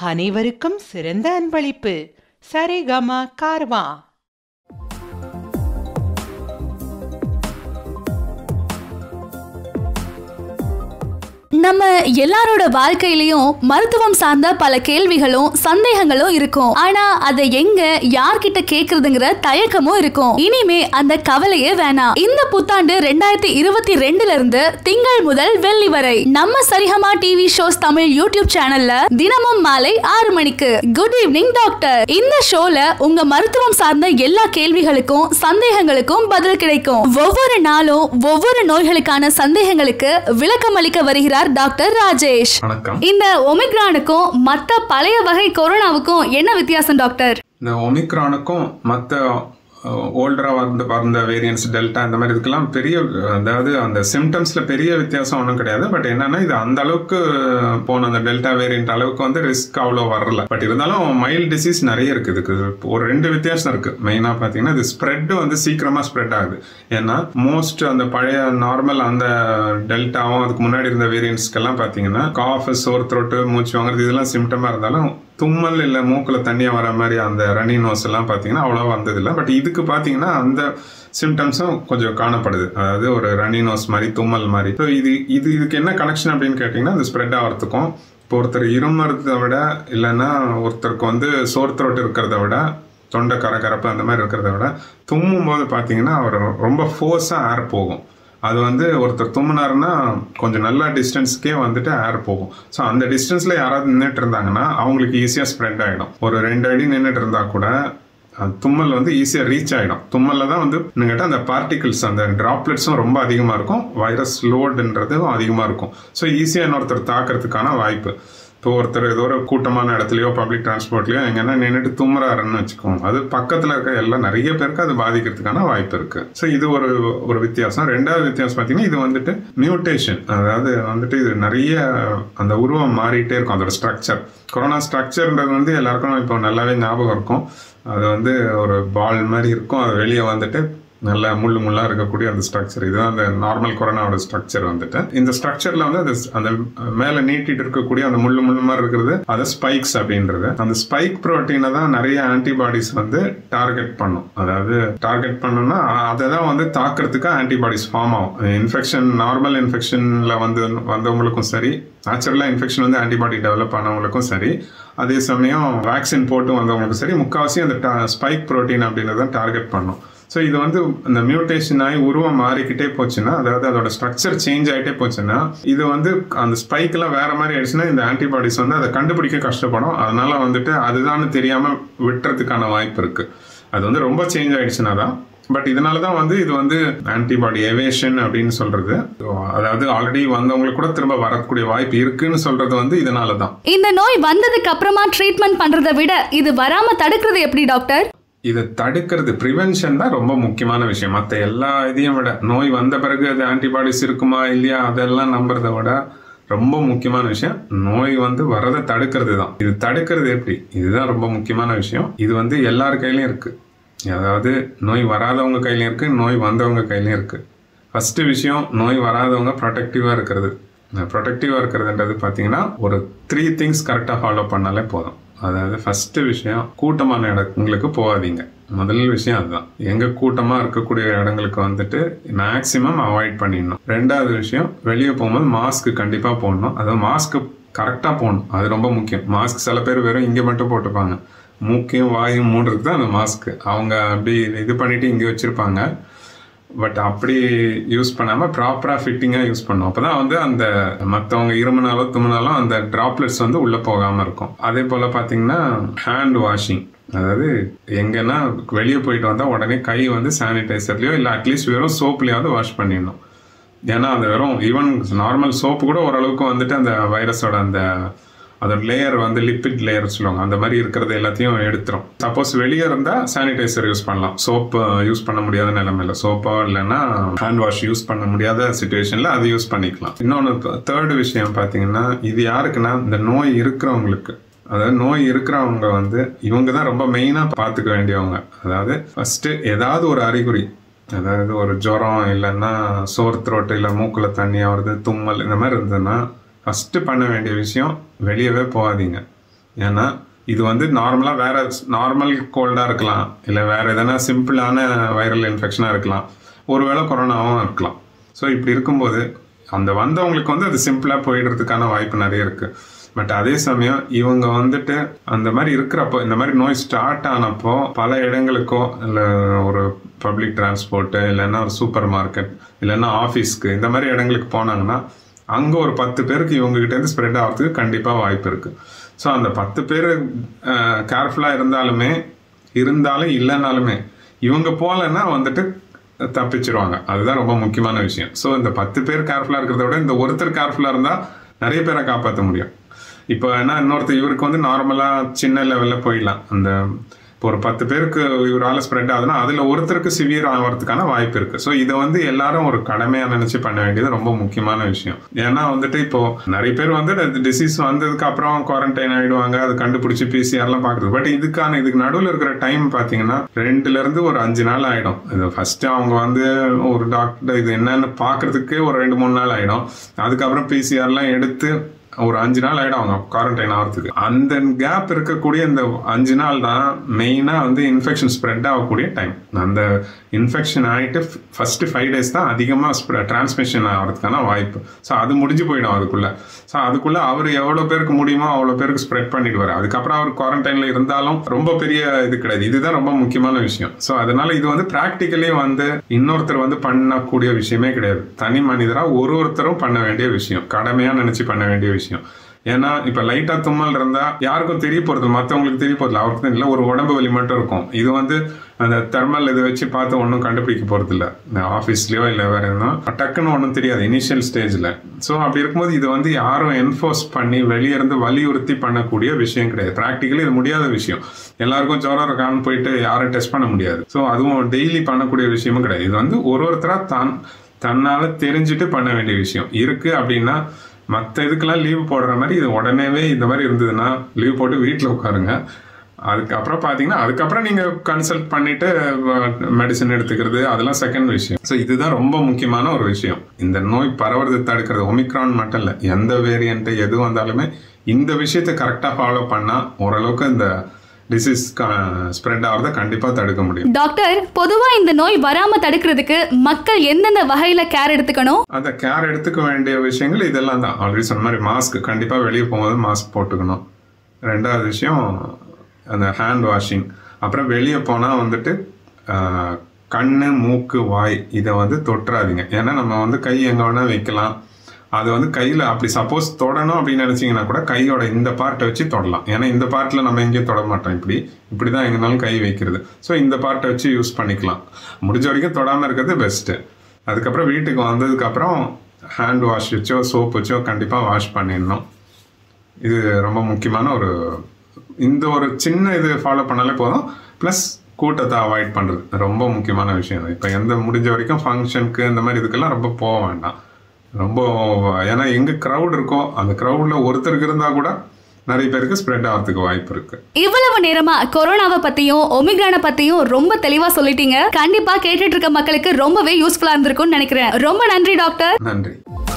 அனைவருக்கும் சிறந்த அன்பளிப்பு சரிகம கார்வா நம்ம எல்லாரோட வாழ்க்கையிலயும் மருத்துவம் சார்ந்த பல கேள்விகளும் சந்தேகங்களும் இருக்கும் ஆனா அதை எங்க யார்கிட்ட கேக்குறதுங்கிற தயக்கமும் இருக்கும் இனிமே அந்த கவலையே வேணாம் இந்த புத்தாண்டு ரெண்டாயிரத்தி இருபத்தி ரெண்டுல இருந்து திங்கள் முதல் வெள்ளி வரை நம்ம Saregama TV shows Tamil YouTube சேனல்ல தினமும் மாலை ஆறு மணிக்கு குட் ஈவினிங் டாக்டர் இந்த ஷோல உங்க மருத்துவம் சார்ந்த எல்லா கேள்விகளுக்கும் சந்தேகங்களுக்கும் பதில் கிடைக்கும் ஒவ்வொரு நாளும் ஒவ்வொரு நோய்களுக்கான சந்தேகங்களுக்கு விளக்கம் அளிக்க வருகிறார் டாக்டர் ராஜேஷ் வணக்கம் இந்த ஒமிக்ரானுக்கும் மத்த பழைய வகை கொரோனாவுக்கும் என்ன வித்தியாசம் டாக்டர் இந்த ஒமிக்ரானுக்கும் மற்ற ஓல்டராக வந்து வந்த வேரியன்ஸ் டெல்டா இந்த மாதிரி இதுக்கெல்லாம் பெரிய அதாவது அந்த சிம்டம்ஸில் பெரிய வித்தியாசம் ஒன்றும் கிடையாது பட் என்னன்னா இது அந்த அளவுக்கு போன அந்த டெல்டா வேரியன்ட் அளவுக்கு வந்து ரிஸ்க் அவ்வளோ வரல பட் இருந்தாலும் மைல்ட் டிசீஸ் நிறைய இருக்குது இதுக்கு ஒரு ரெண்டு வித்தியாசம் இருக்குது மெயினாக பார்த்தீங்கன்னா இது ஸ்ப்ரெட் வந்து சீக்கிரமாக ஸ்ப்ரெட் ஆகுது ஏன்னா மோஸ்ட் அந்த பழைய நார்மல் அந்த டெல்டாவும் அதுக்கு முன்னாடி இருந்த வேரியன்ஸ்க்கெல்லாம் பார்த்தீங்கன்னா காஃப் சோர் த்ரோட்டு மூச்சு வாங்குறது இதெல்லாம் சிம்டமாக இருந்தாலும் தும்மல் இல்லை மூக்கில் தண்ணியாக வர மாதிரி அந்த ரனி நோஸ் எல்லாம் பார்த்தீங்கன்னா அவ்வளோ வந்ததில்லை பட் இதுக்கு பார்த்தீங்கன்னா அந்த சிம்டம்ஸும் கொஞ்சம் காணப்படுது அதாவது ஒரு ரனி நோஸ் மாதிரி தும்மல் மாதிரி ஸோ இது இது இதுக்கு என்ன கனெக்ஷன் அப்படின்னு கேட்டிங்கன்னா இந்த ஸ்ப்ரெட் ஆகிறதுக்கும் இப்போ ஒருத்தர் இருமறதை விட இல்லைன்னா ஒருத்தருக்கு வந்து சோர் த்ரோட் இருக்கிறத விட தொண்டை கரகரப்பு அந்த மாதிரி இருக்கிறத விட தும்மும் போது பார்த்தீங்கன்னா அவர் ரொம்ப ஃபோர்ஸாக ஏர் போகும் அது வந்து ஒருத்தர் தும்முனாருன்னா கொஞ்சம் நல்ல டிஸ்டன்ஸ்க்கே வந்துட்டு ஏர் போகும் ஸோ அந்த டிஸ்டன்ஸில் யாராவது நின்றுட்டு இருந்தாங்கன்னா அவங்களுக்கு ஈஸியாக ஸ்ப்ரெட் ஆகிடும் ஒரு ரெண்டு அடி நின்றுட்டு இருந்தால் கூட அஹ், தும்மல் வந்து ஈஸியாக ரீச் ஆகிடும் தும்மலில் தான் வந்து கேட்டால் அந்த பார்ட்டிகிள்ஸ் அந்த ட்ராப்லெட்ஸும் ரொம்ப அதிகமாக இருக்கும் வைரஸ் லோடுன்றதும் அதிகமாக இருக்கும் ஸோ ஈஸியாக இன்னொருத்தர் தாக்கிறதுக்கான வாய்ப்பு இப்போ ஒருத்தர் ஏதோ ஒரு கூட்டமான இடத்துலையோ பப்ளிக் டிரான்ஸ்போர்ட்லையோ எங்கன்னா நின்றுட்டு தும்முறாருன்னு வச்சுக்கோங்க அது பக்கத்தில் இருக்க எல்லாம் நிறைய பேருக்கு அது பாதிக்கிறதுக்கான வாய்ப்பு இருக்கு ஸோ இது ஒரு ஒரு வித்தியாசம் ரெண்டாவது வித்தியாசம் பார்த்தீங்கன்னா இது வந்துட்டு மியூட்டேஷன் அதாவது வந்துட்டு இது நிறைய அந்த உருவம் மாறிட்டே இருக்கும் அதோட ஸ்ட்ரக்சர் கொரோனா ஸ்ட்ரக்சர்ன்றது வந்து எல்லாருக்கும் இப்போ நல்லாவே ஞாபகம் இருக்கும் அது வந்து ஒரு பால் மாதிரி இருக்கும் அது வெளியே வந்துட்டு நல்ல முள்ளு முள்ளா இருக்கக்கூடிய அந்த ஸ்ட்ரக்சர் இதுதான் அந்த நார்மல் கொரோனாவோட ஸ்ட்ரக்சர் வந்துட்டு இந்த ஸ்ட்ரக்சர்ல வந்து அது அந்த மேல நீட்டிட்டு இருக்கக்கூடிய அந்த முள்ளு முள்ளு மாதிரி இருக்கிறது அது ஸ்பைக்ஸ் அப்படின்றது அந்த ஸ்பைக் புரோட்டீனை தான் நிறைய ஆன்டிபாடிஸ் வந்து டார்கெட் பண்ணும் அதாவது டார்கெட் பண்ணோம்னா அதை தான் வந்து தாக்குறதுக்கு ஆன்டிபாடிஸ் ஃபார்ம் ஆகும் இன்ஃபெக்ஷன் நார்மல் இன்ஃபெக்ஷன்ல வந்து வந்தவங்களுக்கும் சரி நேச்சுரலாக இன்ஃபெக்ஷன் வந்து ஆன்டிபாடி டெவலப் ஆனவங்களுக்கும் சரி அதே சமயம் வேக்சின் போட்டு வந்தவங்களுக்கும் சரி முக்கால்வாசி அந்த ஸ்பைக் புரோட்டீன் அப்படின்றத டார்கெட் பண்ணும் ஸோ இது வந்து இந்த மியூட்டேஷன் ஆகி உருவம் மாறிக்கிட்டே போச்சுன்னா அதாவது அதோட ஸ்ட்ரக்சர் சேஞ்ச் ஆகிட்டே போச்சுன்னா இது வந்து அந்த ஸ்பைக்கெல்லாம் வேற மாதிரி ஆயிடுச்சுன்னா இந்த ஆன்டிபாடிஸ் வந்து அதை கண்டுபிடிக்க கஷ்டப்படும் அதனால வந்துட்டு அதுதான் தெரியாமல் விட்டுறதுக்கான வாய்ப்பு இருக்கு அது வந்து ரொம்ப சேஞ்ச் ஆயிடுச்சுன்னா தான் பட் இதனால தான் வந்து இது வந்து ஆன்டிபாடி எவேஷன் அப்படின்னு சொல்றது So, அதாவது ஆல்ரெடி வந்தவங்களுக்கு கூட திரும்ப வரக்கூடிய வாய்ப்பு இருக்குன்னு சொல்றது வந்து இதனால தான் இந்த நோய் வந்ததுக்கு அப்புறமா ட்ரீட்மெண்ட் பண்றதை விட இது வராம தடுக்கிறது எப்படி டாக்டர் இதை தடுக்கிறது ப்ரிவென்ஷன் தான் ரொம்ப முக்கியமான விஷயம் மற்ற எல்லா இதையும் விட நோய் வந்த பிறகு அது ஆன்டிபாடிஸ் இருக்குமா இல்லையா அதெல்லாம் நம்புறத விட ரொம்ப முக்கியமான விஷயம் நோய் வந்து வரதை தடுக்கிறது தான் இது தடுக்கிறது எப்படி இதுதான் ரொம்ப முக்கியமான விஷயம் இது வந்து எல்லார் கையிலயும் இருக்கு அதாவது நோய் வராதவங்க கையிலயும் இருக்கு நோய் வந்தவங்க கையிலயும் இருக்கு ஃபர்ஸ்ட் விஷயம் நோய் வராதவங்க ப்ரொடெக்டிவாக இருக்கிறது ப்ரொடெக்டிவாக இருக்கிறதுன்றது பார்த்தீங்கன்னா ஒரு த்ரீ திங்ஸ் கரெக்டாக ஃபாலோ பண்ணாலே போதும் அதாவது ஃபர்ஸ்ட் விஷயம் கூட்டமான இடங்களுக்கு போகாதீங்க முதல் விஷயம் அதுதான் எங்க கூட்டமா இருக்கக்கூடிய இடங்களுக்கு வந்துட்டு மேக்சிமம் அவாய்ட் பண்ணிடணும் ரெண்டாவது விஷயம் வெளியே போகும்போது மாஸ்க் கண்டிப்பா போடணும் அதாவது மாஸ்க் கரெக்டா போடணும் அது ரொம்ப முக்கியம் மாஸ்க் சில பேர் வெறும் இங்க மட்டும் போட்டுப்பாங்க மூக்கையும் வாயும் மூடுறது தான் அந்த மாஸ்க் அவங்க அப்படி இது பண்ணிட்டு இங்கே வச்சிருப்பாங்க பட் அப்படி யூஸ் பண்ணாம ப்ராப்பரா ஃபிட்டிங்கா யூஸ் பண்ணும் அப்பதான் வந்து அந்த மத்தவங்க இருமுனாலோ தும்முனாலும் அந்த டிராப்லெட்ஸ் வந்து உள்ள போகாம இருக்கும் அதே போல பாத்தீங்கன்னா ஹேண்ட் வாஷிங் அதாவது எங்கன்னா வெளியே போயிட்டு வந்தா உடனே கை வந்து சானிடைசர்லயோ இல்லை அட்லீஸ்ட் வெறும் சோப்லயாவது வாஷ் பண்ணிடணும் ஏன்னா அந்த வெறும் ஈவன் நார்மல் சோப்பு கூட ஓரளவுக்கு வந்துட்டு அந்த வைரஸோட அந்த அதோட லேயர் வந்து லிப்பிட் லேயர் சொல்லுவாங்க அந்த மாதிரி இருக்கிறது எல்லாத்தையும் எடுத்துரும் சப்போஸ் வெளியே இருந்தால் சானிடைசர் யூஸ் பண்ணலாம் சோப்பு யூஸ் பண்ண முடியாத நிலைமையில சோப்போ இல்லைன்னா ஹேண்ட் வாஷ் யூஸ் பண்ண முடியாத சுச்சுவேஷனில் அது யூஸ் பண்ணிக்கலாம் இன்னொன்று தேர்டு விஷயம் பார்த்தீங்கன்னா இது யாருக்குன்னா இந்த நோய் இருக்கிறவங்களுக்கு அதாவது நோய் இருக்கிறவங்க வந்து இவங்க தான் ரொம்ப மெயினாக பார்த்துக்க வேண்டியவங்க அதாவது ஃபர்ஸ்ட் ஏதாவது ஒரு அறிகுறி அதாவது ஒரு ஜுரம் இல்லைன்னா சோர் த்ரோட் இல்லை மூக்கில் தண்ணி வருது தும்மல் இந்த மாதிரி இருந்ததுன்னா ஃபஸ்ட்டு பண்ண வேண்டிய விஷயம் வெளியவே போகாதீங்க ஏன்னா இது வந்து நார்மலாக வேற நார்மல் கோல்டாக இருக்கலாம் இல்லை வேற எதனா சிம்பிளான வைரல் இன்ஃபெக்ஷனாக இருக்கலாம் ஒருவேளை கொரோனாவும் இருக்கலாம் ஸோ இப்படி இருக்கும்போது அந்த வந்தவங்களுக்கு வந்து அது சிம்பிளாக போயிடுறதுக்கான வாய்ப்பு நிறைய இருக்கு பட் அதே சமயம் இவங்க வந்துட்டு அந்த மாதிரி இருக்கிறப்போ இந்த மாதிரி நோய் ஸ்டார்ட் ஆனப்போ பல இடங்களுக்கோ இல்லை ஒரு பப்ளிக் டிரான்ஸ்போர்ட்டு இல்லைன்னா ஒரு சூப்பர் மார்க்கெட் இல்லைன்னா ஆஃபீஸ்க்கு இந்த மாதிரி இடங்களுக்கு போனாங்கன்னா அங்கே ஒரு பத்து பேருக்கு இவங்ககிட்டேருந்து ஸ்ப்ரெட் ஆகிறதுக்கு கண்டிப்பாக வாய்ப்பு இருக்குது ஸோ அந்த பத்து பேர் கேர்ஃபுல்லாக இருந்தாலுமே இருந்தாலும் இல்லைனாலுமே இவங்க போகலைன்னா வந்துட்டு தப்பிச்சிருவாங்க அதுதான் ரொம்ப முக்கியமான விஷயம் ஸோ இந்த பத்து பேர் கேர்ஃபுல்லாக இருக்கிறத விட இந்த ஒருத்தர் கேர்ஃபுல்லாக இருந்தால் நிறைய பேரை காப்பாற்ற முடியும் இப்போ என்ன இன்னொருத்தர் இவருக்கு வந்து நார்மலாக சின்ன லெவலில் போயிடலாம் அந்த இப்போ ஒரு பத்து பேருக்கு இவரால் ஸ்ப்ரெட் ஆகுதுன்னா அதில் ஒருத்தருக்கு சிவியர் ஆகிறதுக்கான வாய்ப்பு இருக்கு ஸோ இதை வந்து எல்லாரும் ஒரு கடமையாக நினச்சி பண்ண வேண்டியது ரொம்ப முக்கியமான விஷயம் ஏன்னா வந்துட்டு இப்போ நிறைய பேர் வந்து டிசீஸ் வந்ததுக்கு அப்புறம் குவாரண்டைன் ஆயிடுவாங்க அது கண்டுபிடிச்சி பிசிஆர்லாம் பார்க்குறது பட் இதுக்கான இதுக்கு நடுவில் இருக்கிற டைம் பார்த்தீங்கன்னா ரெண்டுல இருந்து ஒரு அஞ்சு நாள் ஆயிடும் இது ஃபர்ஸ்ட் அவங்க வந்து ஒரு டாக்டர் இது என்னன்னு பார்க்கறதுக்கே ஒரு ரெண்டு மூணு நாள் ஆயிடும் அதுக்கப்புறம் பிசிஆர்லாம் எடுத்து ஒரு அஞ்சு நாள் ஆயிடும் அவங்க குவாரண்டைன் ஆகிறதுக்கு அந்த கேப் இருக்கக்கூடிய இந்த அஞ்சு நாள் தான் மெயினாக வந்து இன்ஃபெக்ஷன் ஸ்ப்ரெட் ஆகக்கூடிய டைம் அந்த இன்ஃபெக்ஷன் ஆகிட்டு ஃபர்ஸ்ட் ஃபைவ் டேஸ் தான் அதிகமாக டிரான்ஸ்மிஷன் ஆகிறதுக்கான வாய்ப்பு ஸோ அது முடிஞ்சு போயிடும் அதுக்குள்ள ஸோ அதுக்குள்ள அவர் எவ்வளோ பேருக்கு முடியுமோ அவ்வளோ பேருக்கு ஸ்ப்ரெட் பண்ணிடுவார் அதுக்கப்புறம் அவர் குவாரண்டைனில் இருந்தாலும் ரொம்ப பெரிய இது கிடையாது இதுதான் ரொம்ப முக்கியமான விஷயம் ஸோ அதனால இது வந்து ப்ராக்டிக்கலி வந்து இன்னொருத்தர் வந்து பண்ணக்கூடிய விஷயமே கிடையாது தனி மனிதராக ஒரு ஒருத்தரும் பண்ண வேண்டிய விஷயம் கடமையாக நினச்சி பண்ண வேண்டிய விஷயம் ஏன்னா இப்ப லைட்டா தும்மல் இருந்தா யாருக்கும் தெரிய போறது மத்தவங்களுக்கு தெரிய போறது அவருக்கு இல்லை ஒரு உடம்பு வலி மட்டும் இருக்கும் இது வந்து அந்த தெர்மல் இதை வச்சு பார்த்து ஒன்றும் கண்டுபிடிக்க போறது இல்ல ஆஃபீஸ்லயோ இல்லை வேற எதுனா டக்குன்னு ஒன்றும் தெரியாது இனிஷியல் ஸ்டேஜ்ல ஸோ அப்படி இருக்கும்போது இது வந்து யாரும் என்ஃபோர்ஸ் பண்ணி வெளியே இருந்து வலியுறுத்தி பண்ணக்கூடிய விஷயம் கிடையாது ப்ராக்டிக்கலி இது முடியாத விஷயம் எல்லாருக்கும் ஜுரம் இருக்கான்னு போயிட்டு யாரும் டெஸ்ட் பண்ண முடியாது ஸோ அதுவும் டெய்லி பண்ணக்கூடிய விஷயமும் கிடையாது இது வந்து ஒரு ஒருத்தரா தான் தன்னால தெரிஞ்சுட்டு பண்ண வேண்டிய விஷயம் இருக்கு அப்படின்னா மற்ற இதுக்கெல்லாம் லீவ் போடுற மாதிரி இது உடனேவே இந்த மாதிரி இருந்ததுன்னா லீவ் போட்டு வீட்டில் உட்காருங்க அதுக்கப்புறம் பார்த்தீங்கன்னா அதுக்கப்புறம் நீங்கள் கன்சல்ட் பண்ணிட்டு மெடிசன் எடுத்துக்கிறது அதெல்லாம் செகண்ட் விஷயம் ஸோ இதுதான் ரொம்ப முக்கியமான ஒரு விஷயம் இந்த நோய் பரவுறது தடுக்கிறது ஒமிக்ரான் மட்டும் இல்லை எந்த வேரியண்ட்டு எது வந்தாலுமே இந்த விஷயத்தை கரெக்டாக ஃபாலோ பண்ணால் ஓரளவுக்கு இந்த டிசீஸ் ஸ்ப்ரெட் ஆகிறத கண்டிப்பாக தடுக்க முடியும் டாக்டர் பொதுவா இந்த நோய் வராம தடுக்கிறதுக்கு மக்கள் எந்தெந்த வகையில கேர் எடுத்துக்கணும் அந்த கேர் எடுத்துக்க வேண்டிய விஷயங்கள் இதெல்லாம் தான் ஆல்ரெடி சொன்ன மாதிரி மாஸ்க் கண்டிப்பாக வெளியே போகும்போது மாஸ்க் போட்டுக்கணும் ரெண்டாவது விஷயம் அந்த ஹேண்ட் வாஷிங் அப்புறம் வெளியே போனால் வந்துட்டு ஆஹ், கண்ணு மூக்கு வாய் இதை வந்து தொட்டுறாதீங்க ஏன்னா நம்ம வந்து கை எங்கே வேணால் வைக்கலாம் அது வந்து கையில் அப்படி சப்போஸ் தொடணும் அப்படின்னு நினச்சிங்கன்னா கூட கையோட இந்த பார்ட்டை வச்சு தொடலாம் ஏன்னா இந்த பார்ட்டில் நம்ம எங்கேயும் தொட மாட்டோம் இப்படி இப்படி தான் எங்கேனாலும் கை வைக்கிறது ஸோ இந்த பார்ட்டை வச்சு யூஸ் பண்ணிக்கலாம் முடிஞ்ச வரைக்கும் தொடாமல் இருக்கிறது பெஸ்ட்டு அதுக்கப்புறம் வீட்டுக்கு வந்ததுக்கப்புறம் ஹேண்ட் வாஷ் வச்சோ சோப் வச்சோ கண்டிப்பாக வாஷ் பண்ணிடணும் இது ரொம்ப முக்கியமான ஒரு இந்த ஒரு சின்ன இது ஃபாலோ பண்ணாலே போதும் ப்ளஸ் கூட்டத்தை அவாய்ட் பண்ணுறது ரொம்ப முக்கியமான விஷயம் இப்போ எந்த முடிஞ்ச வரைக்கும் ஃபங்க்ஷனுக்கு இந்த மாதிரி இதுக்கெல்லாம் ரொம்ப போக வேண்டாம் ரொம்ப ஏன்னா எங்கே க்ரௌட் இருக்கோ அந்த க்ரௌடில் ஒருத்தருக்கு இருந்தால் கூட நிறைய பேருக்கு ஸ்ப்ரெட் ஆகிறதுக்கு வாய்ப்பு இருக்குது இவ்வளவு நேரமா கொரோனாவை பத்தியும் ஒமிக்ரானை பத்தியும் ரொம்ப தெளிவா சொல்லிட்டீங்க கண்டிப்பா கேட்டுட்டு இருக்க மக்களுக்கு ரொம்பவே யூஸ்ஃபுல்லா இருந்திருக்கும்னு நினைக்கிறேன் ரொம்ப நன்றி டாக்டர் நன்றி